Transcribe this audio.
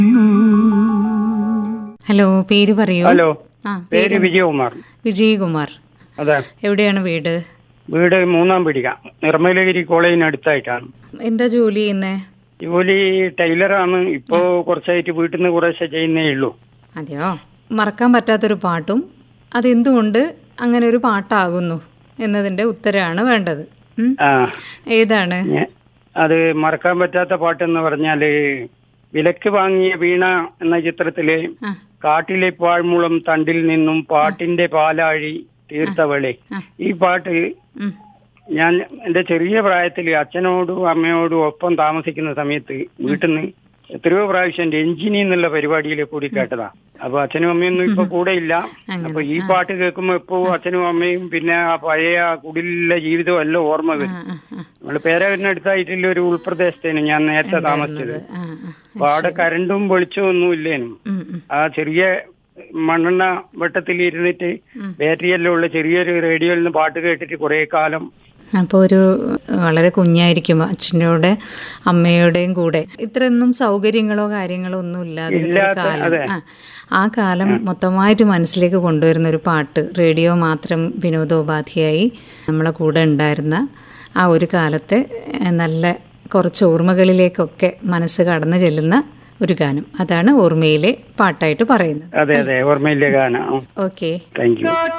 Hello പേര് പറയൂ hello ആ പേര് പേര് വിജയകുമാർ വിജയകുമാർ അതെ എവിടെയാണ് വീട് വീട് മൂന്നാം പിടിക നിർമ്മലഗിരി കോളേജിന് അടുത്തായിട്ടാണ് എന്താ ജോലി ചെയ്യുന്നേ ജോലി ടൈലറാണ് ഇപ്പോ കുറച്ചായിട്ട് വീട്ടിൽ നിന്ന് കുറേശ്ശെ ചെയ്യുന്നേ ഉള്ളൂ അതെയോ മറക്കാൻ പറ്റാത്തൊരു പാട്ടും അതെന്തുകൊണ്ട് അങ്ങനെ ഒരു പാട്ടാകുന്നു എന്നതിന്റെ ഉത്തരമാണ് വേണ്ടത് ഉം? ആ ഏതാണ് ഞ- അത് മറക്കാൻ പറ്റാത്ത പാട്ടെന്ന് പറഞ്ഞാല് വിലക്ക് വാങ്ങിയ വീണ എന്ന ചിത്രത്തിലെ ആ കാട്ടിലെ പാഴ്മുളം തണ്ടിൽ നിന്നും പാട്ടിന്റെ പാലാഴി തീർത്തവളെ ആ. ഈ പാട്ട് ഉം. ഞാൻ എന്റെ ചെറിയ പ്രായത്തിൽ അച്ഛനോടും അമ്മയോടും ഒപ്പം താമസിക്കുന്ന സമയത്ത് വീട്ടിൽ നിന്ന് എത്രയോ പ്രാവശ്യം രഞ്ജിനി എന്നുള്ള പരിപാടിയിൽ കൂടി കേട്ടതാ അപ്പൊ അച്ഛനും അമ്മയൊന്നും ഇപ്പൊ കൂടെ ഇല്ല അപ്പൊ ഈ പാട്ട് കേൾക്കുമ്പോ എപ്പോ അച്ഛനും അമ്മയും പിന്നെ ആ പഴയ ആ കുടിലുള്ള ജീവിതവും എല്ലാം ഓർമ്മ വരും ആ, ആ, നമ്മള് പേരവിനടുത്തായിട്ടുള്ള ഒരു ഉൾപ്രദേശത്തേന് ഞാൻ നേരത്തെ താമസിച്ചത് ആ, ആ. അപ്പൊ അവിടെ കരണ്ടും വെളിച്ചവും ഒന്നും ഇല്ലേനും ഉം, ഉം. ആ ചെറിയ മണ്ണെണ്ണ വെട്ടത്തിൽ ഇരുന്നിട്ട് ബാറ്ററിയെല്ലാം ഉള്ള ചെറിയൊരു റേഡിയോയിൽ നിന്ന് പാട്ട് കേട്ടിട്ട് കുറെ കാലം അപ്പോൾ ഒരു വളരെ കുഞ്ഞായിരിക്കും അച്ഛൻ്റെ കൂടെ അമ്മയുടെയും കൂടെ ഇത്രയൊന്നും സൗകര്യങ്ങളോ കാര്യങ്ങളോ ഒന്നും ഇല്ലാതെ ഒരു ഇല്ലാത്ത, കാലം അതെ. ആ ആ കാലം മൊത്തമായിട്ട് മനസ്സിലേക്ക് കൊണ്ടുവരുന്ന ഒരു പാട്ട് റേഡിയോ മാത്രം വിനോദോപാധിയായി നമ്മളെ കൂടെ ഉണ്ടായിരുന്ന ആ ഒരു കാലത്തെ ഏഹ്, നല്ല കുറച്ച് ഓർമ്മകളിലേക്കൊക്കെ മനസ്സ് കടന്നു ചെല്ലുന്ന ഒരു ഗാനം അതാണ് ഓർമ്മയിലെ പാട്ടായിട്ട് പറയുന്നത് അതെ അതെ ഓർമ്മയില്ലേ ഗാനം ഓക്കെ താങ്ക് യു